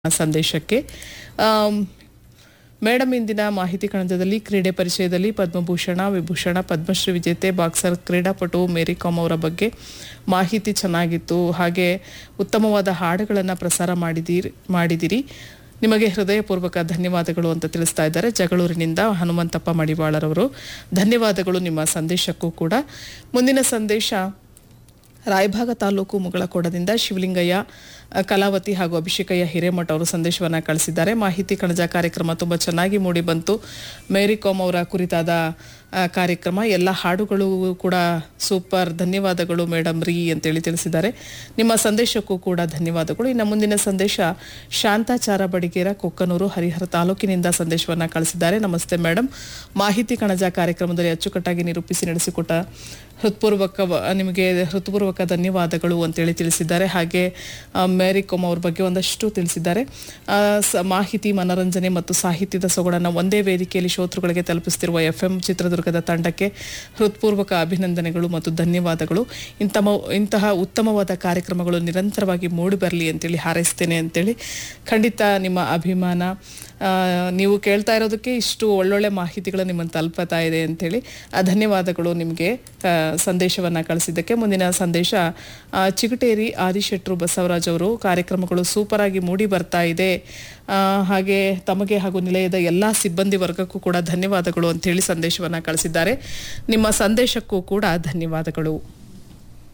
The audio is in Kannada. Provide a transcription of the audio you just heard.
ಸಂದೇಶಕ್ಕೆ ಆಮ್, ಮೇಡಮ್ ಇಂದಿನ ಮಾಹಿತಿ ಕಣಜದಲ್ಲಿ ಕ್ರೀಡೆ ಪರಿಚಯದಲ್ಲಿ ಪದ್ಮಭೂಷಣ ವಿಭೂಷಣ ಪದ್ಮಶ್ರೀ ವಿಜೇತೆ ಬಾಕ್ಸರ್ ಕ್ರೀಡಾಪಟು ಮೇರಿ ಕಾಮ್ ಅವರ ಬಗ್ಗೆ ಮಾಹಿತಿ ಚೆನ್ನಾಗಿತ್ತು ಹಾಗೆ ಉತ್ತಮವಾದ ಹಾಡುಗಳನ್ನು ಪ್ರಸಾರ ಮಾಡಿದಿರಿ ಮಾಡಿದಿರಿ ನಿಮಗೆ ಹೃದಯಪೂರ್ವಕ ಧನ್ಯವಾದಗಳು ಅಂತ ತಿಳಿಸ್ತಾ ಇದ್ದಾರೆ ಜಗಳೂರಿನಿಂದ ಹನುಮಂತಪ್ಪ ಮಡಿವಾಳರವರು ಧನ್ಯವಾದಗಳು ನಿಮ್ಮ ಸಂದೇಶಕ್ಕೂ ಕೂಡ ಮುಂದಿನ ಸಂದೇಶ ರಾಯಭಾಗ ತಾಲೂಕು ಮುಗಳಕೋಡದಿಂದ ಶಿವಲಿಂಗಯ್ಯ ಅ, ಕಲಾವತಿ ಹಾಗೂ ಅಭಿಷೇಕಯ್ಯ ಹಿರೇಮಠ ಅವರು ಸಂದೇಶವನ್ನು ಕಳಿಸಿದ್ದಾರೆ ಮಾಹಿತಿ ಕಣಜ ಕಾರ್ಯಕ್ರಮ ತುಂಬ ಚೆನ್ನಾಗಿ ಮೂಡಿ ಬಂತು ಮೇರಿ ಕಾಮ್ ಅವರ ಕುರಿತಾದ ಆ, ಕಾರ್ಯಕ್ರಮ ಎಲ್ಲ ಹಾಡುಗಳು ಕೂಡ ಸೂಪರ್ ಧನ್ಯವಾದಗಳು ಮೇಡಮ್ ರೀ ಅಂತೇಳಿ ತಿಳಿಸಿದ್ದಾರೆ ನಿಮ್ಮ ಸಂದೇಶಕ್ಕೂ ಕೂಡ ಧನ್ಯವಾದಗಳು ಇನ್ನು ಮುಂದಿನ ಸಂದೇಶ ಶಾಂತಾಚಾರ ಬಡಿಗೇರ ಕೊಕ್ಕನೂರು ಹರಿಹರ ತಾಲೂಕಿನಿಂದ ಸಂದೇಶವನ್ನು ಕಳಿಸಿದ್ದಾರೆ ನಮಸ್ತೆ ಮೇಡಮ್ ಮಾಹಿತಿ ಕಣಜ ಕಾರ್ಯಕ್ರಮದಲ್ಲಿ ಅಚ್ಚುಕಟ್ಟಾಗಿ ನಿರೂಪಿಸಿ ನಡೆಸಿಕೊಟ್ಟ ಹೃತ್ಪೂರ್ವಕ ನಿಮಗೆ ಹೃತ್ಪೂರ್ವಕ ಧನ್ಯವಾದಗಳು ಅಂತೇಳಿ ತಿಳಿಸಿದ್ದಾರೆ ಹಾಗೆ ಆ, ಮೇರಿ ಕೋಮ್ ಅವ್ರ ಬಗ್ಗೆ ಒಂದಷ್ಟು ತಿಳಿಸಿದ್ದಾರೆ ಆ, ಸ- ಮಾಹಿತಿ ಮನರಂಜನೆ ಮತ್ತು ಸಾಹಿತ್ಯದ ಸೊಗಡನ್ನು ಒಂದೇ ವೇದಿಕೆಯಲ್ಲಿ ಶ್ರೋತೃಗಳಿಗೆ ತಲುಪಿಸುತ್ತಿರುವ ಎಫ್ ಎಂ ಚಿತ್ರದುರ್ಗದ ತಂಡಕ್ಕೆ ಹೃತ್ಪೂರ್ವಕ ಅಭಿನಂದನೆಗಳು ಮತ್ತು ಧನ್ಯವಾದಗಳು ಇಂತಹ ಇಂತಹ ಉತ್ತಮವಾದ ಕಾರ್ಯಕ್ರಮಗಳು ನಿರಂತರವಾಗಿ ಮೂಡಿ ಬರಲಿ ಅಂತೇಳಿ ಹಾರೈಸ್ತೇನೆ ಅಂತೇಳಿ ಖಂಡಿತ ನಿಮ್ಮ ಅಭಿಮಾನ ಆ, ನೀವು ಕೇಳ್ತಾ ಇರೋದಕ್ಕೆ ಇಷ್ಟು ಒಳ್ಳೊಳ್ಳೆ ಮಾಹಿತಿಗಳು ನಿಮ್ಮನ್ನು ತಲುಪತಾ ಇದೆ ಅಂತೇಳಿ ಆ, ಧನ್ಯವಾದಗಳು ನಿಮಗೆ ಸಂದೇಶವನ್ನು ಕಳಿಸಿದ್ದಕ್ಕೆ ಮುಂದಿನ ಸಂದೇಶ ಆ, ಚಿಗಟೇರಿ ಆದಿಶೆಟ್ರು ಬಸವರಾಜ್ ಅವರು ಕಾರ್ಯಕ್ರಮಗಳು ಸೂಪರ್ ಆಗಿ ಮೂಡಿ ಬರ್ತಾ ಇದೆ ಆ, ಹಾಗೆ ತಮಗೆ ಹಾಗೂ ನಿಲಯದ ಎಲ್ಲ ಸಿಬ್ಬಂದಿ ವರ್ಗಕ್ಕೂ ಕೂಡ ಧನ್ಯವಾದಗಳು ಅಂತೇಳಿ ಸಂದೇಶವನ್ನು ಕಳಿಸಿದ್ದಾರೆ ನಿಮ್ಮ ಸಂದೇಶಕ್ಕೂ ಕೂಡ ಧನ್ಯವಾದಗಳು